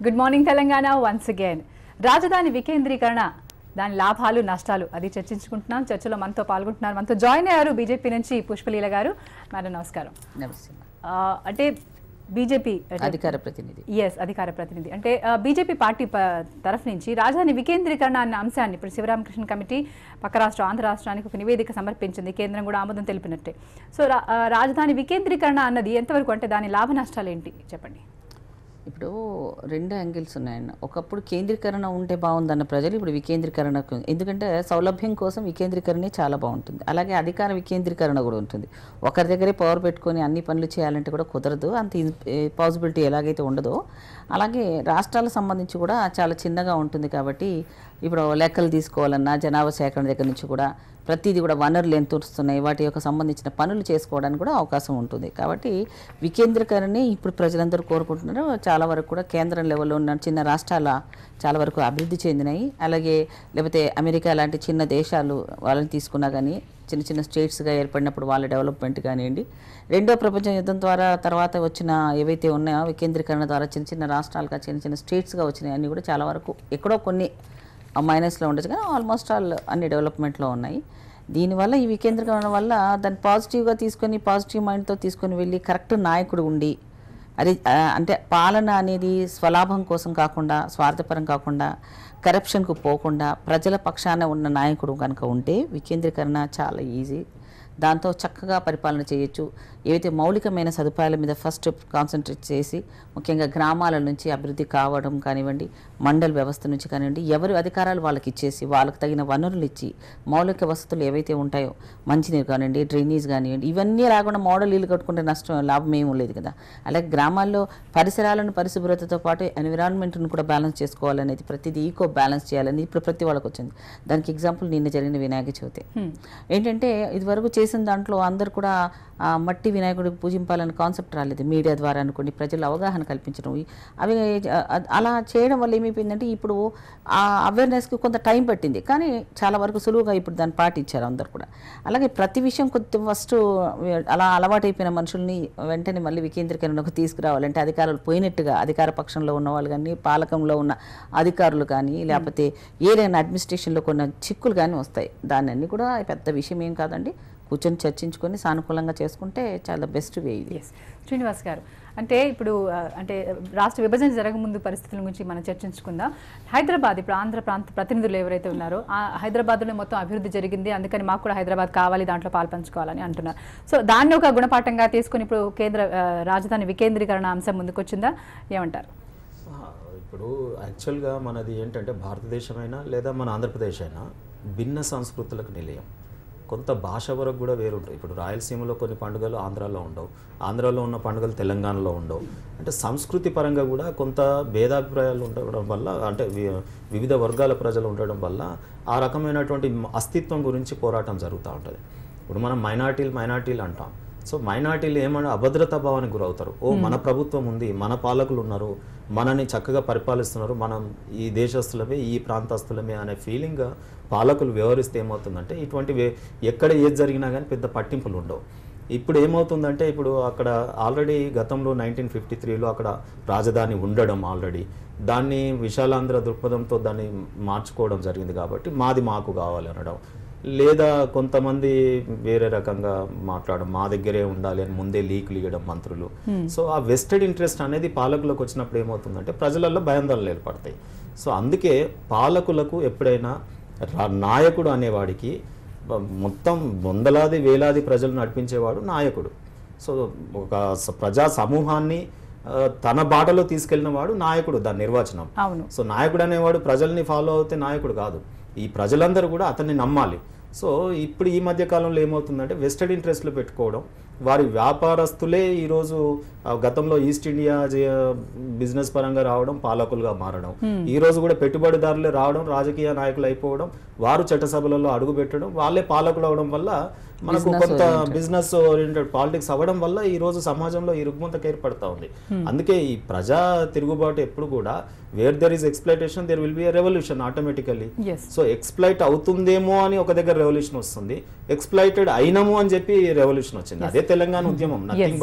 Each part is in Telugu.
Good morning Telangana once again రాజధాని వికేంద్రీకరణ దాని లాభాలు నష్టాలు అది చర్చించుకుంటున్నాం చర్చలో మనతో పాల్గొంటున్నారు మనతో జాయిన్ అయ్యారు బీజేపీ నుంచి పుష్పలీల గారు మేడం నమస్కారం నమస్తే ఆ, అంటే బీజేపీ అధికార ప్రతినిధి ఎస్ అధికార ప్రతినిధి అంటే బీజేపీ పార్టీ ప- తరఫు నుంచి రాజధాని వికేంద్రీకరణ అన్న అంశాన్ని ఇప్పుడు శివరామకృష్ణ కమిటీ పక్క రాష్ట్రం ఆంధ్ర రాష్ట్రానికి ఒక నివేదిక సమర్పించింది కేంద్రం కూడా ఆమోదం తెలిపినట్టే సో రా- ఆ, రాజధాని వికేంద్రీకరణ అన్నది ఎంతవరకు అంటే దాని లాభ నష్టాలు ఏంటి చెప్పండి ఇప్పుడు రెండు యాంగిల్స్ ఉన్నాయన్న ఒకప్పుడు కేంద్రీకరణ ఉంటే బాగుందన్న ప్రజలు ఇప్పుడు వికేంద్రీకరణకు ఎందుకంటే సౌలభ్యం కోసం వికేంద్రీకరణే చాలా బాగుంటుంది అలాగే అధికార వికేంద్రీకరణ కూడా ఉంటుంది ఒకరి దగ్గరే పవర్ పెట్టుకొని అన్ని పనులు చేయాలంటే కూడా కుదరదు అంత పాసిబిలిటీ ఎలాగైతే ఉండదో అలాగే రాష్ట్రాలకు సంబంధించి కూడా చాలా చిన్నగా ఉంటుంది కాబట్టి ఇప్పుడు లెక్కలు తీసుకోవాలన్నా జనాభా సేకరణ దగ్గర నుంచి కూడా ప్రతిదీ కూడా వనరులు ఎంత వస్తున్నాయి వాటి యొక్క సంబంధించిన పనులు చేసుకోవడానికి కూడా అవకాశం ఉంటుంది కాబట్టి వికేంద్రీకరణని ఇప్పుడు ప్రజలందరూ కోరుకుంటున్నారు చాలా వరకు కూడా కేంద్రం లెవెల్లో ఉన్న చిన్న రాష్ట్రాల చాలా వరకు అభివృద్ధి చెందినాయి అలాగే లేకపోతే అమెరికా లాంటి చిన్న దేశాలు వాళ్ళని తీసుకున్నా కానీ చిన్న చిన్న స్టేట్స్గా ఏర్పడినప్పుడు వాళ్ళ డెవలప్మెంట్ కానివ్వండి రెండో ప్రపంచ యుద్ధం ద్వారా తర్వాత వచ్చిన ఏవైతే ఉన్నాయో వికేంద్రీకరణ ద్వారా చిన్న చిన్న రాష్ట్రాలుగా చిన్న చిన్న స్టేట్స్గా వచ్చినాయి అన్నీ కూడా చాలా వరకు ఎక్కడో కొన్ని మైనస్లో ఉండొచ్చు కానీ ఆల్మోస్ట్ ఆల్ అన్ని డెవలప్మెంట్లో ఉన్నాయి దీనివల్ల ఈ వికేంద్రీకరణ వల్ల దాన్ని పాజిటివ్గా తీసుకొని పాజిటివ్ మైండ్తో తీసుకొని వెళ్ళి కరెక్ట్ నాయకుడు ఉండి అది ఆ, అంటే పాలన అనేది స్వలాభం కోసం కాకుండా స్వార్థపరం కాకుండా కరప్షన్కు పోకుండా ప్రజల పక్షాన ఉన్న నాయకుడు కనుక ఉంటే వికేంద్రీకరణ చాలా ఈజీ దాంతో చక్కగా పరిపాలన చేయొచ్చు ఏవైతే మౌలికమైన సదుపాయాల మీద ఫస్ట్ కాన్సన్ట్రేట్ చేసి ముఖ్యంగా గ్రామాల నుంచి అభివృద్ధి కావడం కానివ్వండి మండల్ వ్యవస్థ నుంచి కానివ్వండి ఎవరి అధికారాలు వాళ్ళకి ఇచ్చేసి వాళ్ళకి తగిన వనరులు ఇచ్చి మౌలిక వసతులు ఏవైతే ఉంటాయో మంచినీరు కానివ్వండి డ్రైనేజ్ కానివ్వండి ఇవన్నీ రాకుండా మోడల్ ఇల్లు కట్టుకుంటే నష్టం లాభం ఏమీ లేదు కదా అలాగే గ్రామాల్లో పరిసరాలను పరిశుభ్రతతో పాటు ఎన్విరాన్మెంట్ను కూడా బ్యాలెన్స్ చేసుకోవాలనేది ప్రతిదీ ఈకో బ్యాలెన్స్ చేయాలని ఇప్పుడు ప్రతి వాళ్ళకి వచ్చింది దానికి ఎగ్జాంపుల్ నిన్న జరిగిన వినాయక చవితి ఏంటంటే ఇదివరకు చేసిన దాంట్లో అందరు కూడా ఆ, మట్టి వినాయకుడికి పూజింపాలనే కాన్సెప్ట్ రాలేదు మీడియా ద్వారా అనుకోండి ప్రజలు అవగాహన కల్పించడం ఈ- అవి ఆ, అలా చేయడం వల్ల ఏమైపోయిందంటే ఇప్పుడు ఆ అవేర్నెస్కి కొంత టైం పట్టింది కానీ చాలా వరకు సులువుగా ఇప్పుడు దాన్ని పాటించారు అందరు కూడా అలాగే ప్రతి విషయం కొద్ది ఫస్ట్ అలా అలవాటైపోయిన మనుషుల్ని వెంటనే మళ్ళీ వికేంద్రీకరణకు తీసుకురావాలంటే అధికారులు పోయినట్టుగా అధికార పక్షంలో ఉన్న వాళ్ళు కానీ పాలకంలో ఉన్న అధికారులు కానీ లేకపోతే ఏదైనా అడ్మినిస్ట్రేషన్లో కొన్ని చిక్కులు కానీ వస్తాయి దాన్ని అన్ని కూడా పెద్ద విషయం ఏం కాదండి కూర్చొని చర్చించుకొని సానుకూలంగా చేసుకుంటే చాలా బెస్ట్ వే ఇది ఎస్ శ్రీనివాస్ గారు అంటే ఇప్పుడు ఆ, అంటే రాష్ట్ర విభజన జరగముందు పరిస్థితుల గురించి మనం చర్చించుకుందాం హైదరాబాద్ ఇప్పుడు ఆంధ్ర ప్రాంత ప్రతినిధులు ఎవరైతే ఉన్నారో ఆ హైదరాబాద్లో మొత్తం అభివృద్ధి జరిగింది అందుకని మాకు కూడా హైదరాబాద్ కావాలి దాంట్లో పాల్పంచుకోవాలని అంటున్నారు సో దాన్ని ఒక గుణపాఠంగా తీసుకుని ఇప్పుడు కేంద్ర ఆ, రాజధాని వికేంద్రీకరణ అంశం ముందుకొచ్చిందా ఏమంటారు ఆ, ఇప్పుడు యాక్చువల్గా మనది ఏంటంటే భారతదేశమైనా లేదా మన ఆంధ్రప్రదేశ్ అయినా భిన్న సంస్కృతులకు నిలయం కొంత భాష వరకు కూడా వేరుంటాయి ఇప్పుడు రాయలసీమలో కొన్ని పండుగలు ఆంధ్రాలో ఉండవు ఆంధ్రాలో ఉన్న పండుగలు తెలంగాణలో ఉండవు అంటే సంస్కృతి పరంగా కూడా కొంత భేదాభిప్రాయాలు ఉండడం వల్ల అంటే వి- వివిధ వర్గాల ప్రజలు ఉండడం వల్ల ఆ రకమైనటువంటి అస్తిత్వం గురించి పోరాటం జరుగుతూ ఉంటుంది ఇప్పుడు మనం మైనార్టీలు మైనార్టీలు అంటాం సో మైనార్టీలు ఏమన్నా అభద్రతా భావానికి గురవుతారు ఓ మన ప్రభుత్వం ఉంది మన పాలకులు ఉన్నారు మనని చక్కగా పరిపాలిస్తున్నారు మనం ఈ దేశస్తులమే ఈ ప్రాంతస్తులమే అనే ఫీలింగ్ పాలకులు వ్యవహరిస్తే ఏమవుతుందంటే ఇటువంటి వే- ఎక్కడ ఏది జరిగినా కానీ పెద్ద పట్టింపులు ఉండవు ఇప్పుడు ఏమవుతుందంటే ఇప్పుడు అక్కడ ఆల్రెడీ గతంలో నైన్టీన్ ఫిఫ్టీ త్రీలో అక్కడ రాజధాని ఉండడం ఆల్రెడీ దాన్ని విశాలాంధ్ర దృక్పథంతో దాన్ని మార్చుకోవడం జరిగింది కాబట్టి మాది మాకు కావాలి అనడం లేదా కొంతమంది వేరే రకంగా మాట్లాడడం మా దగ్గరే ఉండాలి అని ముందే లీకులు ఇవ్వడం మంత్రులు సో ఆ వెస్టెడ్ ఇంట్రెస్ట్ అనేది పాలకులకు వచ్చినప్పుడు ఏమవుతుందంటే ప్రజలలో భయాందోళనలు ఏర్పడతాయి సో అందుకే పాలకులకు ఎప్పుడైనా రా- నాయకుడు అనేవాడికి బ- మొత్తం వందలాది వేలాది ప్రజలు నడిపించేవాడు నాయకుడు సో ఒక స- ప్రజా సమూహాన్ని ఆ, తన బాటలో తీసుకెళ్లిన వాడు నాయకుడు దాని నిర్వచనం అవును సో నాయకుడు అనేవాడు ప్రజల్ని ఫాలో అవుతే నాయకుడు కాదు ఈ ప్రజలందరూ కూడా అతన్ని నమ్మాలి సో ఇప్పుడు ఈ మధ్య కాలంలో ఏమవుతుందంటే వెస్టెడ్ ఇంట్రెస్ట్లు పెట్టుకోవడం వారి వ్యాపారస్తులే ఈరోజు ఆ, గతంలో ఈస్ట్ ఇండియా జే- బిజినెస్ పరంగా రావడం పాలకులుగా మారడం ఈ రోజు కూడా పెట్టుబడిదారులే రావడం రాజకీయ నాయకులు అయిపోవడం వారు చట్టసభలలో అడుగు పెట్టడం వాళ్ళే పాలకులు అవడం వల్ల మనకు కొంత బిజినెస్ ఓరియంటెడ్ పాలిటిక్స్ అవ్వడం వల్ల ఈ రోజు సమాజంలో ఈ రుగ్మతకు ఏర్పడతా ఉంది అందుకే ఈ ప్రజా తిరుగుబాటు ఎప్పుడు కూడా where there is exploitation there will be revolution automatically ఎస్ సో ఎక్స్ప్లైట్ అవుతుందేమో అని ఒక దగ్గర రెవల్యూషన్ వస్తుంది ఎక్స్ప్లైటెడ్ అయినము అని చెప్పి రెవల్యూషన్ వచ్చింది అదే తెలంగాణ ఉద్యమం నథింగ్ బట్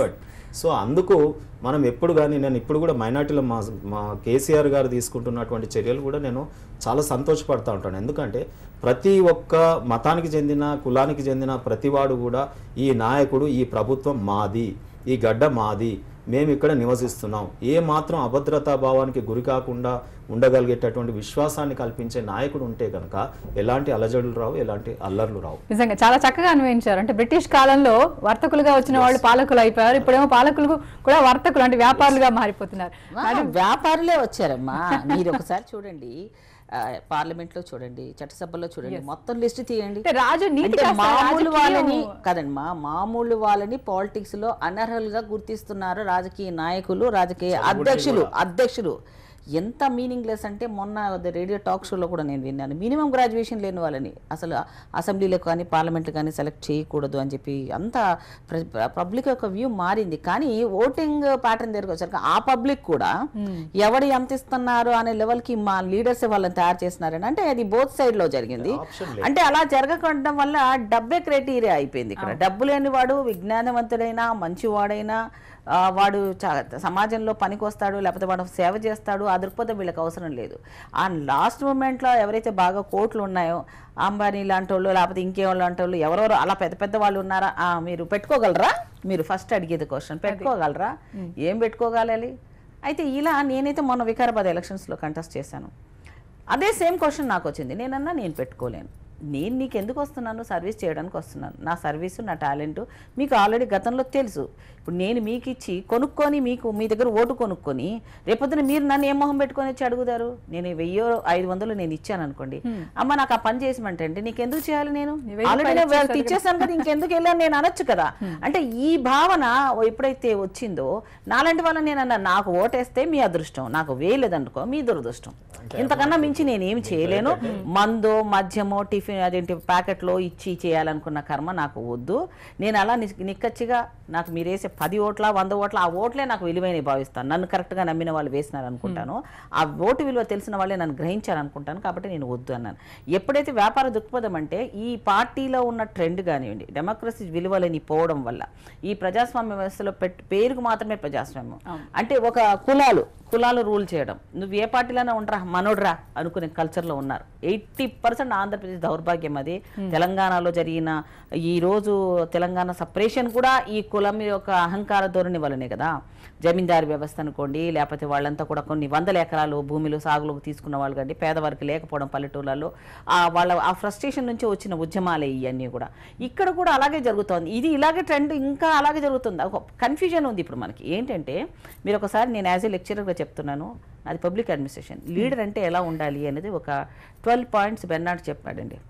సో అందుకు మనం ఎప్పుడు కానీ నేను ఇప్పుడు కూడా మైనార్టీలో మా మా కేసీఆర్ గారు తీసుకుంటున్నటువంటి చర్యలు కూడా నేను చాలా సంతోషపడతా ఉంటాను ఎందుకంటే ప్రతి ఒక్క మతానికి చెందిన కులానికి చెందిన ప్రతివాడు కూడా ఈ నాయకుడు ఈ ప్రభుత్వం మాది ఈ గడ్డ మాది మేము ఇక్కడ నివసిస్తున్నాం ఏ మాత్రం అభద్రతా భావానికి గురి కాకుండా ఉండగలిగేటటువంటి విశ్వాసాన్ని కల్పించే నాయకుడు ఉంటే కనుక ఎలాంటి అలజడులు రావు ఎలాంటి అల్లర్లు రావు నిజంగా చాలా చక్కగా అన్వయించారు అంటే బ్రిటిష్ కాలంలో వర్తకులుగా వచ్చిన వాళ్ళు పాలకులు అయిపోయారు ఇప్పుడేమో పాలకులు కూడా వర్తకులు అంటే వ్యాపారులుగా మారిపోతున్నారు వా, వ్యాపారులే వచ్చారమ్మా మీరు ఒకసారి చూడండి ఆ, పార్లమెంట్లో చూడండి చట్టసభలో చూడండి మొత్తం లిస్ట్ తీయండి అంటే రాజు నీతి అంటే కాస్త మామూలు వాళ్ళని రాజకీయం- కదండి మా మామూలు వాళ్ళని పాలిటిక్స్ లో అనర్హులుగా గుర్తిస్తున్నారు రాజకీయ నాయకులు రాజకీయ అధ్యక్షులు అధ్యక్షులు ఎంత మీనింగ్లెస్ అంటే మొన్న రేడియో టాక్ షోలో కూడా నేను విన్నాను మినిమం గ్రాడ్యుయేషన్ లేని వాళ్ళని అసలు అసెంబ్లీలో కానీ పార్లమెంట్లో కానీ సెలెక్ట్ చేయకూడదు అని చెప్పి అంత పబ్లిక్ యొక్క వ్యూ మారింది కానీ ఓటింగ్ ప్యాటర్న్ దగ్గరకు వచ్చాక ఆ పబ్లిక్ కూడా ఎవరు ఎంత ఇస్తున్నారు అనే లెవెల్కి మా లీడర్స్ వాళ్ళని తయారు చేస్తున్నారని అంటే అది బోత్ సైడ్ లో జరిగింది ఆప్షన్ అంటే అలా జరగకుండా వల్ల డబ్బే క్రైటీరియా అయిపోయింది ఇక్కడ డబ్బు లేని వాడు విజ్ఞానవంతుడైనా మంచివాడైనా ఆ, వాడు చ- సమాజంలో పనికి వస్తాడు లేకపోతే వాడు సేవ చేస్తాడు ఆ దృక్పథం వీళ్ళకి అవసరం లేదు ఆ లాస్ట్ మూమెంట్లో ఎవరైతే బాగా కోట్లు ఉన్నాయో అంబానీ లాంటి వాళ్ళు లేకపోతే ఇంకేవాళ్ళు లాంటి వాళ్ళు ఎవరెవరు అలా పెద్ద పెద్ద వాళ్ళు ఉన్నారా ఆ, మీరు పెట్టుకోగలరా మీరు ఫస్ట్ అడిగేది క్వశ్చన్ పెట్టుకోగలరా ఏం పెట్టుకోగలాలి అయితే ఇలా నేనైతే మొన్న వికారాబాద్ ఎలక్షన్స్లో కంటెస్ట్ చేశాను అదే సేమ్ క్వశ్చన్ నాకు వచ్చింది నేనన్నా నేను పెట్టుకోలేను నేను నీకు ఎందుకు వస్తున్నాను సర్వీస్ చేయడానికి వస్తున్నాను నా సర్వీసు నా టాలెంట్ మీకు ఆల్రెడీ గతంలో తెలుసు ఇప్పుడు నేను మీకు ఇచ్చి కొనుక్కొని మీకు మీ దగ్గర ఓటు కొనుక్కొని రేపొద్దున మీరు నన్ను ఏం మొహం పెట్టుకొని వచ్చి అడుగుతారు నేను వెయ్యో ఐదు వందలు నేను ఇచ్చాను అనుకోండి అమ్మ నాకు ఆ పని చేసిమంటే అంటే నీకు ఎందుకు చేయాలి నేను నీ వెయ్యి ఆల్రెడీ రూపాయలు నేను వాళ్ళకి ఇచ్చేసారు ఇచ్చేసాను కదా ఇంకెందుకు వెళ్ళాను నేను అనొచ్చు కదా అంటే ఈ భావన ఎప్పుడైతే వచ్చిందో నాలాంటి వాళ్ళని నేను అన్నా నాకు ఓటేస్తే మీ అదృష్టం నాకు వేయలేదనుకో మీ దురదృష్టం ఇంతకన్నా మించి నేను ఏమి చేయలేను మందో మద్యమో టిఫిన్ అదేంటి ప్యాకెట్లో ఇచ్చి చేయాలనుకున్న కర్మ నాకు వద్దు నేను అలా నిస్- నిక్కచ్చిగా నాకు మీరు వేసే పది ఓట్ల వంద ఓట్ల ఆ ఓట్లే నాకు విలువైనవి భావిస్తాను నన్ను కరెక్ట్గా నమ్మిన వాళ్ళు వేసినారు అనుకుంటాను ఆ ఓటు విలువ తెలిసిన వాళ్ళే నన్ను గ్రహించారు అనుకుంటాను కాబట్టి నేను వద్దు అన్నాను ఎప్పుడైతే వ్యాపార దృక్పథం అంటే ఈ పార్టీలో ఉన్న ట్రెండ్ కానివ్వండి డెమోక్రసీ విలువలని పోవడం వల్ల ఈ ప్రజాస్వామ్య వ్యవస్థలో పెట్ పేరుకు మాత్రమే ప్రజాస్వామ్యం అంటే ఒక కులాలు కులాలు రూల్ చేయడం నువ్వు ఏ పార్టీలోనే ఉండరా మనోడ్రా అనుకునే కల్చర్లో ఉన్నారు ఎయిటీ పర్సెంట్ ఆంధ్రప్రదేశ్ దౌర్భాగ్యం అది తెలంగాణలో జరిగిన ఈ రోజు తెలంగాణ సపరేషన్ కూడా ఈ కులం యొక్క అహంకార ధోరణి వల్లనే కదా జమీందారు వ్యవస్థ అనుకోండి లేకపోతే వాళ్ళంతా కూడా కొన్ని వందల ఎకరాలు భూమిలో సాగులోకి తీసుకున్న వాళ్ళు కండి పేదవారికి లేకపోవడం పల్లెటూళ్ళలో ఆ వాళ్ళ ఆ ఫ్రస్ట్రేషన్ నుంచి వచ్చిన ఉద్యమాలే ఇవన్నీ కూడా ఇక్కడ కూడా అలాగే జరుగుతోంది ఇది ఇలాగే ట్రెండ్ ఇంకా అలాగే జరుగుతుంది ఒక కన్ఫ్యూజన్ ఉంది ఇప్పుడు మనకి ఏంటంటే మీరు ఒకసారి నేను యాజ్ ఏ లెక్చరర్గా చెప్తున్నాను అది పబ్లిక్ అడ్మినిస్ట్రేషన్ లీడర్ అంటే ఎలా ఉండాలి అనేది ఒక ట్వెల్వ్ పాయింట్స్ బెర్నాడ్ చెప్పాడండి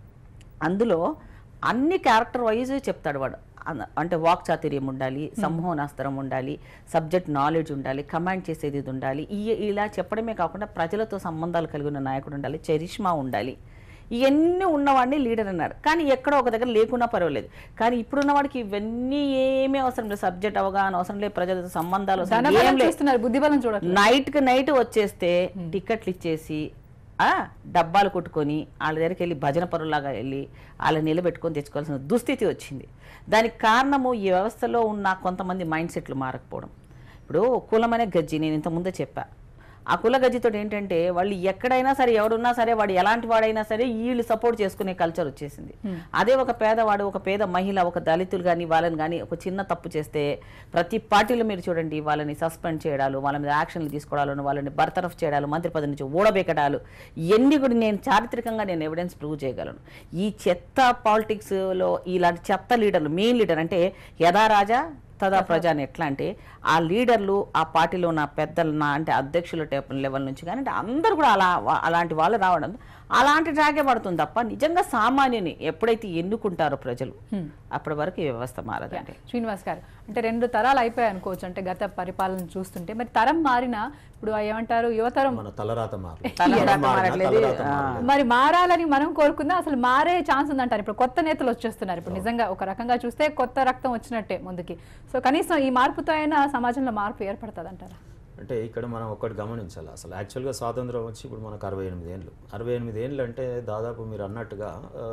అందులో అన్ని క్యారెక్టర్ వైజ్ చెప్తాడు వాడు అన- అంటే వాక్ చాతుర్యం ఉండాలి సంమోహనాస్త్రం ఉండాలి సబ్జెక్ట్ నాలెడ్జ్ ఉండాలి కమాండ్ చేసేది ఇది ఉండాలి ఈ ఇలా చెప్పడమే కాకుండా ప్రజలతో సంబంధాలు కలిగి ఉన్న నాయకుడు ఉండాలి చరిష్మా ఉండాలి ఇవన్నీ ఉన్నవాడిని లీడర్ అన్నారు కానీ ఎక్కడో ఒక దగ్గర లేకున్నా పర్వాలేదు కానీ ఇప్పుడున్న వాడికి ఇవన్నీ ఏమీ అవసరం లేదు సబ్జెక్ట్ అవగాహన అవసరం లేదు ప్రజలతో సంబంధాలు అవసరం లేదు, ఏం ధనబలం లేదు చూస్తున్నారు బుద్ధిబలం చూడట్లేదు నైట్ కి నైట్ వచ్చేస్తే టికెట్లు ఇచ్చేసి ఆ డబ్బాలు కొట్టుకొని వాళ్ళ దగ్గరికి వెళ్ళి భజన పరులాగా వెళ్ళి వాళ్ళని నిలబెట్టుకొని తెచ్చుకోవాల్సిన దుస్థితి వచ్చింది దానికి కారణము ఈ వ్యవస్థలో ఉన్న కొంతమంది మైండ్ సెట్లు మారకపోవడం ఇప్పుడు కులం అనే గజ్జి నేను ఇంత ముందే చెప్పా ఆ కుల గజ్జితో ఏంటంటే వాళ్ళు ఎక్కడైనా సరే ఎవడున్నా సరే వాడు ఎలాంటి వాడైనా సరే వీళ్ళు సపోర్ట్ చేసుకునే కల్చర్ వచ్చేసింది అదే ఒక పేదవాడు ఒక పేద మహిళ ఒక దళితులు కానీ వాళ్ళని కానీ ఒక చిన్న తప్పు చేస్తే ప్రతి పార్టీలో మీరు చూడండి వాళ్ళని సస్పెండ్ చేయడాలు వాళ్ళ మీద యాక్షన్లు తీసుకోవడాలు వాళ్ళని బర్తరఫ్ చేయడాలు మంత్రి పదవి నుంచి ఊడబెక్కడాలు ఇవన్నీ కూడా నేను చారిత్రకంగా నేను ఎవిడెన్స్ ప్రూవ్ చేయగలను ఈ చెత్త పాలిటిక్స్లో ఇలాంటి చెత్త లీడర్లు మెయిన్ లీడర్ అంటే యథా రాజా తదా ప్రజ అని ఎట్లా అంటే ఆ లీడర్లు ఆ పార్టీలో ఉన్న పెద్దలు నా అంటే అధ్యక్షుల టైప్ లెవెల్ నుంచి కానీ అంటే అందరూ కూడా అలా వా- అలాంటి వాళ్ళు రావడం అలాంటి ట్రాకే పడుతుంది తప్ప నిజంగా సామాన్యుని ఎప్పుడైతే ఎన్నుకుంటారో ప్రజలు అప్పటి వరకు ఈ వ్యవస్థ మారదండి శ్రీనివాస్ గారు అంటే రెండు తరాలు అయిపోయాయి అనుకోవచ్చు అంటే గత పరిపాలన చూస్తుంటే మరి తరం మారినా ఇప్పుడు ఏమంటారు యువతరం మన తలరాత మారలేదు తలరాత తరం మారినా మారట్లేదు. తలరాత ఆ. మారలేదు. మరి మారాలని మనం కోరుకుందాం అసలు మారే ఛాన్స్ ఉందంటారు ఇప్పుడు కొత్త నేతలు వచ్చేస్తున్నారు ఇప్పుడు నిజంగా ఒక రకంగా చూస్తే కొత్త రక్తం వచ్చినట్టే ముందుకి సో కనీసం ఈ మార్పుతో అయినా సమాజంలో మార్పు ఏర్పడుతుంది అంటారా అంటే ఇక్కడ మనం ఒక్కటి గమనించాలి అసలు యాక్చువల్గా స్వాతంత్రం వచ్చి ఇప్పుడు మనకు అరవై ఎనిమిది ఏళ్ళు అరవై ఎనిమిది ఏళ్ళు అంటే దాదాపు మీరు అన్నట్టుగా ఆ,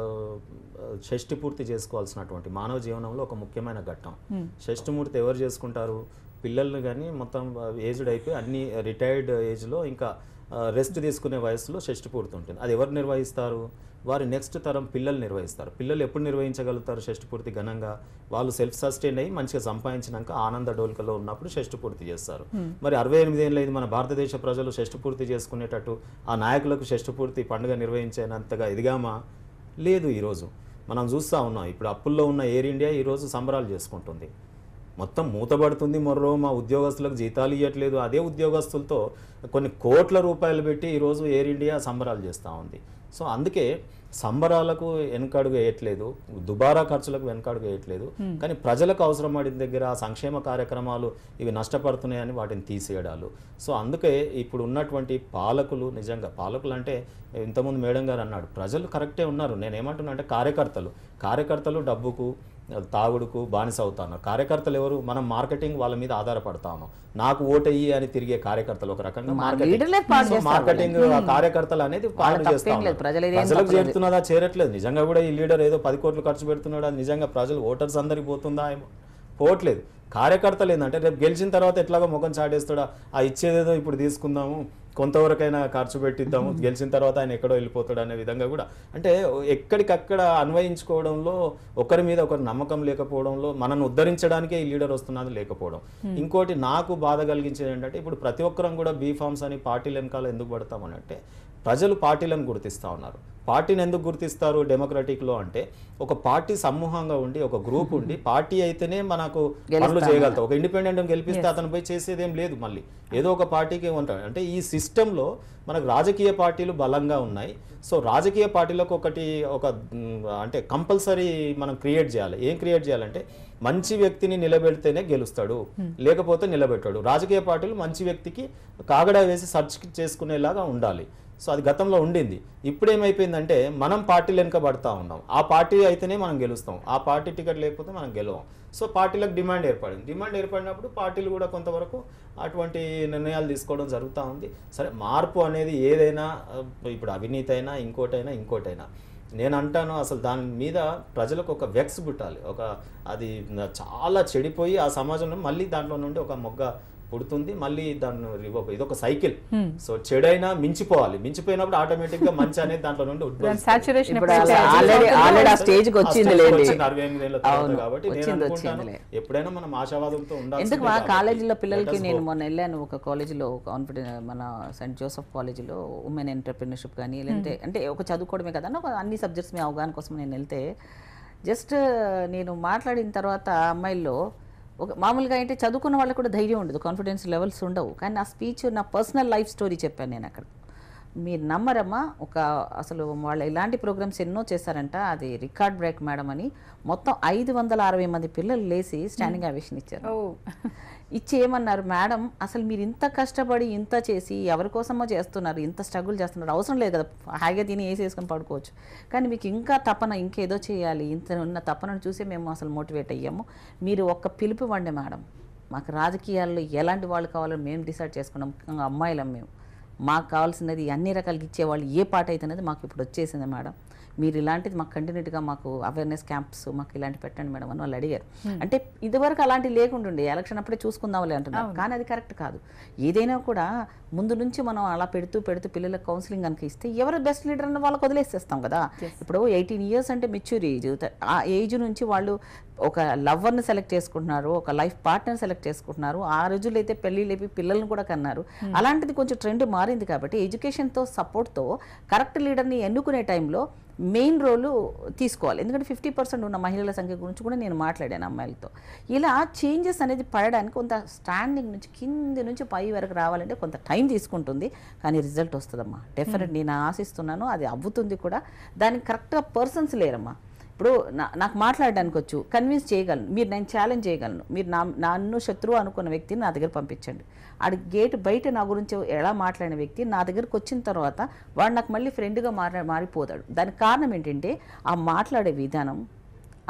షష్టి పూర్తి చేసుకోవాల్సినటువంటి మానవ జీవనంలో ఒక ముఖ్యమైన ఘట్టం షష్టిమూర్తి ఎవరు చేసుకుంటారు పిల్లల్ని కానీ మొత్తం ఏజ్డ్ అయిపోయి అన్ని రిటైర్డ్ ఏజ్లో ఇంకా రెస్ట్ తీసుకునే వయసులో షష్టి పూర్తి ఉంటుంది అది ఎవరు నిర్వహిస్తారు వారి నెక్స్ట్ తరం పిల్లలు నిర్వహిస్తారు పిల్లలు ఎప్పుడు నిర్వహించగలుగుతారు షష్టి పూర్తి ఘనంగా వాళ్ళు సెల్ఫ్ సస్టైన్ అయ్యి మంచిగా సంపాదించినాక ఆనంద డోల్కలో ఉన్నప్పుడు షష్టి పూర్తి చేస్తారు మరి అరవై ఎనిమిది ఏళ్ళు అయింది మన భారతదేశ ప్రజలు షష్టి పూర్తి చేసుకునేటట్టు ఆ నాయకులకు షష్టి పూర్తి పండుగ నిర్వహించేంతగా ఎదిగామా లేదు ఈరోజు మనం చూస్తూ ఉన్నాం ఇప్పుడు అప్పుల్లో ఉన్న ఎయిర్ ఇండియా ఈరోజు సంబరాలు చేసుకుంటుంది మొత్తం మూతబడుతుంది మొర్రో మా ఉద్యోగస్తులకు జీతాలు ఇవ్వట్లేదు అదే ఉద్యోగస్తులతో కొన్ని కోట్ల రూపాయలు పెట్టి ఈరోజు ఎయిర్ ఇండియా సంబరాలు చేస్తూ ఉంది సో అందుకే సంబరాలకు వెనకడుగు వేయట్లేదు దుబారా ఖర్చులకు వెనకడుగు వేయట్లేదు కానీ ప్రజలకు అవసరం పడిన దగ్గర ఆ సంక్షేమ కార్యక్రమాలు ఇవి నష్టపడుతున్నాయని వాటిని తీసేయడాలు సో అందుకే ఇప్పుడు ఉన్నటువంటి పాలకులు నిజంగా పాలకులు అంటే ఇంతకుముందు మేడం గారు అన్నాడు ప్రజలు కరెక్టే ఉన్నారు నేను ఏమంటున్నా అంటే కార్యకర్తలు కార్యకర్తలు డబ్బుకు తాగుడుకు బానిస అవుతాను కార్యకర్తలు ఎవరు మనం మార్కెటింగ్ వాళ్ళ మీద ఆధారపడతాము నాకు ఓటయ్యి అని తిరిగే కార్యకర్తలు ఒక రకంగా మా మార్కెటింగ్ లీడర్లే పాడు సో చేస్తారు మార్కెటింగ్ ఆ కార్యకర్తలు అనేది పాలన తప్పేం చేస్తా లేదు. ఉన్నారు. ప్రజలు ఇదేం ప్రజలకు తప్పలేదు. చేరుతున్నదా చేరట్లేదు నిజంగా కూడా ఈ లీడర్ ఏదో పది కోట్లు ఖర్చు పెడుతున్నాడా నిజంగా ప్రజలు ఓటర్స్ అందరికి పోతుందా ఏమో పోవట్లేదు కార్యకర్తలు ఏంటంటే రేపు గెలిచిన తర్వాత ఎట్లాగో ముఖం చాటేస్తాడా ఆ ఇచ్చేదేదో ఇప్పుడు తీసుకుందాము కొంతవరకైనా ఖర్చు పెట్టిద్దాము గెలిచిన తర్వాత ఆయన ఎక్కడో వెళ్ళిపోతాడు అనే విధంగా కూడా అంటే ఎక్కడికక్కడ అన్వయించుకోవడంలో ఒకరి మీద ఒకరి నమ్మకం లేకపోవడంలో మనల్ని ఉద్ధరించడానికే ఈ లీడర్ వస్తున్నది లేకపోవడం ఇంకోటి నాకు బాధ కలిగించేది ఏంటంటే ఇప్పుడు ప్రతి ఒక్కరం కూడా బీ ఫార్మ్స్ అని పార్టీల వెనకాల ఎందుకు పడతామని అంటే ప్రజలు పార్టీలను గుర్తిస్తూ ఉన్నారు పార్టీని ఎందుకు గుర్తిస్తారు డెమోక్రటిక్లో అంటే ఒక పార్టీ సమూహంగా ఉండి ఒక గ్రూప్ ఉండి పార్టీ అయితేనే మనకు పనులు చేయగలుగుతాం ఒక ఇండిపెండెంట్ గెలిపిస్తే అతను పోయి చేసేదేం లేదు మళ్ళీ ఏదో ఒక పార్టీకి ఉంటాడు అంటే ఈ సిస్టంలో మనకు రాజకీయ పార్టీలు బలంగా ఉన్నాయి సో రాజకీయ పార్టీలకు ఒకటి ఒక మ్, అంటే కంపల్సరీ మనం క్రియేట్ చేయాలి ఏం క్రియేట్ చేయాలంటే మంచి వ్యక్తిని నిలబెడితేనే గెలుస్తాడు లేకపోతే నిలబెట్టాడు రాజకీయ పార్టీలు మంచి వ్యక్తికి కాగడా వేసి సర్చ్ చేసుకునేలాగా ఉండాలి సో అది గతంలో ఉండింది ఇప్పుడు ఏమైపోయిందంటే మనం పార్టీలు వెనుక పడతా ఉన్నాం ఆ పార్టీ అయితేనే మనం గెలుస్తాం ఆ పార్టీ టికెట్ లేకపోతే మనం గెలవం సో పార్టీలకు డిమాండ్ ఏర్పడింది డిమాండ్ ఏర్పడినప్పుడు పార్టీలు కూడా కొంతవరకు అటువంటి నిర్ణయాలు తీసుకోవడం జరుగుతూ ఉంది సరే మార్పు అనేది ఏదైనా ఆ, ఇప్పుడు అవినీతి అయినా ఇంకోటైనా ఇంకోటైనా నేను అంటాను అసలు దాని మీద ప్రజలకు ఒక వెక్స్ పుట్టాలి ఒక అది చాలా చెడిపోయి ఆ సమాజంలో మళ్ళీ దాంట్లో నుండి ఒక మొగ్గ పుడుతుంది మళ్ళీ దాన్ని రివోక్ ఇదొక సైకిల్ సో చెడైనా మించిపోవాలి మించిపోయినప్పుడు ఆటోమేటిక్ గా మంచి అనేది దాంట్లో నుండి ఉద్భవిస్తుంది. సాచురేషన్ ఇప్పుడు అలా ఆల్రెడీ ఆల్రెడీ ఆ స్టేజ్కి ఆ వచ్చింది స్టేజ్కి లేండి వచ్చింది అరవై ఎనిమిది ఏళ్ళ తర్వాత అవును, కాబట్టి నేను వచ్చింది అనుకుంటాను వచ్చిందిలే ఎప్పుడైనా మనం ఆశావాదంతో ఉండాలి ఎందుకు మా కాలేజీలో పిల్లలకి నేను మొన్న వెళ్ళాను ఒక కాలేజీలో కాన్ఫిడెన్స్ మన సెంట్ జోసెఫ్ కాలేజీలో ఉమెన్ ఎంటర్ప్రినర్షిప్ కానీ లేదంటే అంటే ఒక చదువుకోవడమే కదా ఒక అన్ని సబ్జెక్ట్స్ మీ అవగాహన కోసం నేను వెళ్తే జస్ట్ నేను మాట్లాడిన తర్వాత ఆ అమ్మాయిల్లో ఒక మామూలుగా అంటే చదువుకున్న వాళ్ళకి కూడా ధైర్యం ఉండదు కాన్ఫిడెన్స్ లెవెల్స్ ఉండవు కానీ నా స్పీచ్ నా పర్సనల్ లైఫ్ స్టోరీ చెప్పాను నేను అక్కడ మీరు నమ్మరమ్మా ఒక అసలు వాళ్ళు ఇలాంటి ప్రోగ్రామ్స్ ఎన్నో చేశారంట అది రికార్డ్ బ్రేక్ మేడం అని మొత్తం ఐదు వందల అరవై మంది పిల్లలు లేచి స్టాండింగ్ అవేషన్ ఇచ్చారు ఓ ఇచ్చి ఏమన్నారు మేడం అసలు మీరు ఇంత కష్టపడి ఇంత చేసి ఎవరి కోసమో చేస్తున్నారు ఇంత స్ట్రగుల్ చేస్తున్నారు అవసరం లేదు కదా హాయిగా తిని వేసి వేసుకొని పడుకోవచ్చు కానీ మీకు ఇంకా తపన ఇంకేదో చేయాలి ఇంత ఉన్న తపనను చూసి మేము అసలు మోటివేట్ అయ్యాము మీరు ఒక్క పిలుపు ఇవ్వండి మేడం మాకు రాజకీయాల్లో ఎలాంటి వాళ్ళు కావాలో మేము డిసైడ్ చేసుకున్నాం ముఖ్యంగా అమ్మాయిలం మేము మాకు కావాల్సినది అన్ని రకాలకి ఇచ్చేవాళ్ళు ఏ పాట అవుతున్నది మాకు ఇప్పుడు వచ్చేసింది మేడం మీరు ఇలాంటిది మాకు కంటిన్యూట్గా మాకు అవేర్నెస్ క్యాంప్స్ మాకు ఇలాంటి పెట్టండి మేడం అని వాళ్ళు అడిగారు అంటే ఇదివరకు అలాంటి లేకుంటుండే ఎలక్షన్ అప్పుడే చూసుకుందాంలే అంటున్నారు కానీ అది కరెక్ట్ కాదు ఏదైనా కూడా ముందు నుంచి మనం అలా పెడుతూ పెడుతూ పిల్లలకు కౌన్సిలింగ్ కనుక ఇస్తే ఎవరు బెస్ట్ లీడర్ అని వాళ్ళకి వదిలేసేస్తాం కదా ఇప్పుడు ఎయిటీన్ ఇయర్స్ అంటే మెచ్యూర్ ఏజ్ ఆ ఏజ్ నుంచి వాళ్ళు ఒక లవర్ని సెలెక్ట్ చేసుకుంటున్నారు ఒక లైఫ్ పార్ట్నర్ సెలెక్ట్ చేసుకుంటున్నారు ఆ రోజుల్లో అయితే పెళ్లి లేపి పిల్లల్ని కూడా కన్నారు అలాంటిది కొంచెం ట్రెండ్ మారింది కాబట్టి ఎడ్యుకేషన్తో సపోర్ట్తో కరెక్ట్ లీడర్ని ఎన్నుకునే టైంలో మెయిన్ రోలు తీసుకోవాలి ఎందుకంటే ఫిఫ్టీ పర్సెంట్ ఉన్న మహిళల సంఖ్య గురించి కూడా నేను మాట్లాడాను అమ్మాయిలతో ఇలా చేంజెస్ అనేది పడడానికి కొంత స్టాండింగ్ నుంచి కింది నుంచి పై వరకు రావాలంటే కొంత టైం తీసుకుంటుంది కానీ రిజల్ట్ వస్తుందమ్మా డెఫినెట్ నేను ఆశిస్తున్నాను అది అవ్వుతుంది కూడా దానికి కరెక్ట్గా పర్సన్స్ లేరమ్మా ఇప్పుడు నా నాకు మాట్లాడడానికి వచ్చు కన్విన్స్ చేయగలను మీరు నేను ఛాలెంజ్ చేయగలను మీరు నా నన్ను శత్రువు అనుకున్న వ్యక్తిని నా దగ్గర పంపించండి ఆడి గేట్ బయట నా గురించి ఎలా మాట్లాడిన వ్యక్తి నా దగ్గరకు వచ్చిన తర్వాత వాడు నాకు మళ్ళీ ఫ్రెండ్గా మారా మారిపోతాడు దానికి కారణం ఏంటంటే ఆ మాట్లాడే విధానం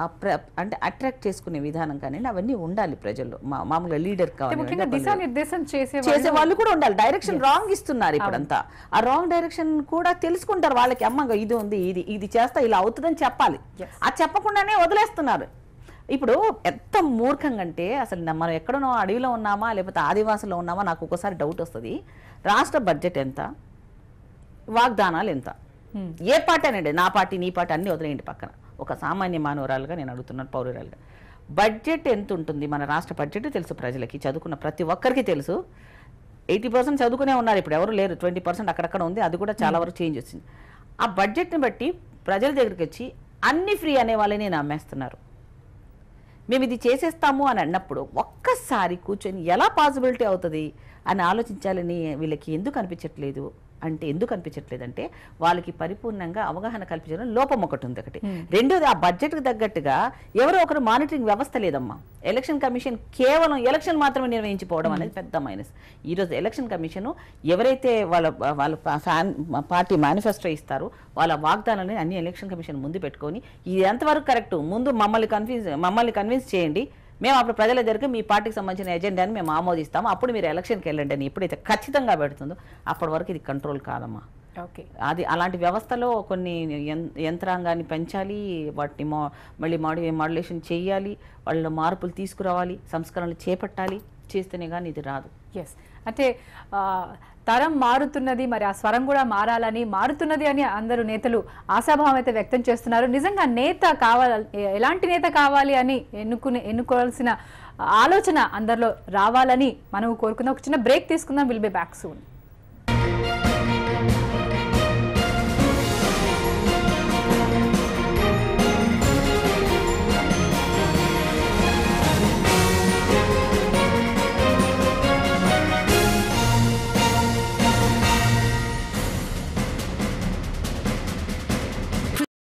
ఆ ప్ర అంటే అట్రాక్ట్ చేసుకునే విధానం కానీ అవన్నీ ఉండాలి ప్రజల్లో మా మామూలుగా లీడర్ అంటే కావాలి ముఖ్యంగా దిశానిర్దేశం చేసే చేసే వాళ్ళు కూడా ఉండాలి డైరెక్షన్ రాంగ్ ఇస్తున్నారు ఇప్పుడంతా ఆ రాంగ్ డైరెక్షన్ కూడా తెలుసుకుంటారు వాళ్ళకి అమ్మ ఇగో ఇది ఉంది ఇది ఇది చేస్తా ఇలా అవుతుందని చెప్పాలి Yes. అది చెప్పకుండానే వదిలేస్తున్నారు ఇప్పుడు ఎంత మూర్ఖంగా అంటే అసలు న- మనం ఎక్కడనో అడవిలో ఉన్నామా లేకపోతే ఆదివాసులో ఉన్నామా నాకు ఒకసారి డౌట్ వస్తుంది రాష్ట్ర బడ్జెట్ ఎంత వాగ్దానాలు ఎంత Hmm. ఏ పార్టీ అనండి నా పార్టీ నీ పార్టీ అన్ని వదిలేయండి పక్కన ఒక సామాన్య మానవరాలుగా నేను అడుగుతున్నాను పౌరురాలుగా బడ్జెట్ ఎంత ఉంటుంది మన రాష్ట్ర బడ్జెట్ తెలుసు ప్రజలకి చదువుకున్న ప్రతి ఒక్కరికి తెలుసు ఎయిటీ పర్సెంట్ చదువుకునే ఉన్నారు ఇప్పుడు ఎవరు లేరు ట్వంటీ పర్సెంట్ అక్కడక్కడ ఉంది అది కూడా చాలా వరకు చేంజ్ వచ్చింది ఆ బడ్జెట్ని బట్టి ప్రజల దగ్గరికి వచ్చి అన్ని ఫ్రీ అనే వాళ్ళని నమ్మేస్తున్నారు మేము ఇది చేసేస్తాము అని అన్నప్పుడు ఒక్కసారి కూర్చొని ఎలా పాసిబిలిటీ అవుతుంది అని ఆలోచించాలని వీళ్ళకి ఎందుకు అనిపించట్లేదు అంటే ఎందుకు అనిపించట్లేదు అంటే వాళ్ళకి పరిపూర్ణంగా అవగాహన కల్పించడం లోపం ఒకటి ఉంది ఒకటి రెండోది ఆ బడ్జెట్కి తగ్గట్టుగా ఎవరో ఒకరు మానిటరింగ్ వ్యవస్థ లేదమ్మా ఎలక్షన్ కమిషన్ కేవలం ఎలక్షన్ మాత్రమే నిర్వహించిపోవడం అనేది పెద్ద మైనస్ ఈరోజు ఎలక్షన్ కమిషన్ ఎవరైతే వాళ్ళ వాళ్ళ ఫ్యాన్ పార్టీ మేనిఫెస్టో ఇస్తారో వాళ్ళ వాగ్దానాలని అన్ని ఎలక్షన్ కమిషన్ ముందు పెట్టుకొని ఇది ఎంతవరకు కరెక్ట్ ముందు మమ్మల్ని కన్ఫ్యూజ్ మమ్మల్ని కన్విన్స్ చేయండి మేము అప్పుడు ప్రజల దగ్గరికి మీ పార్టీకి సంబంధించిన ఎజెండాని మేము ఆమోదిస్తాము అప్పుడు మీరు ఎలక్షన్కి వెళ్ళండి అని ఎప్పుడైతే ఖచ్చితంగా పెడుతుందో అప్పటి వరకు ఇది కంట్రోల్ కాదమ్మా ఓకే అది అలాంటి వ్యవస్థలో కొన్ని యం- యంత్రాంగాన్ని పెంచాలి వాటిని మా మళ్ళీ మాడి మాడ్యులేషన్ చేయాలి వాళ్ళ మార్పులు తీసుకురావాలి సంస్కరణలు చేపట్టాలి చేస్తేనే కానీ ఇది రాదు ఎస్ అంటే ఆ, తరం మారుతున్నది మరి ఆ స్వరం కూడా మారాలని మారుతున్నది అని అందరూ నేతలు ఆశాభావం అయితే వ్యక్తం చేస్తున్నారు నిజంగా నేత కావాలి ఎలాంటి నేత కావాలి అని ఎన్నుకునే ఎన్నుకోవాల్సిన ఆలోచన అందరిలో రావాలని మనం కోరుకుందాం ఒక చిన్న బ్రేక్ తీసుకుందాం విల్ బి బ్యాక్ సూన్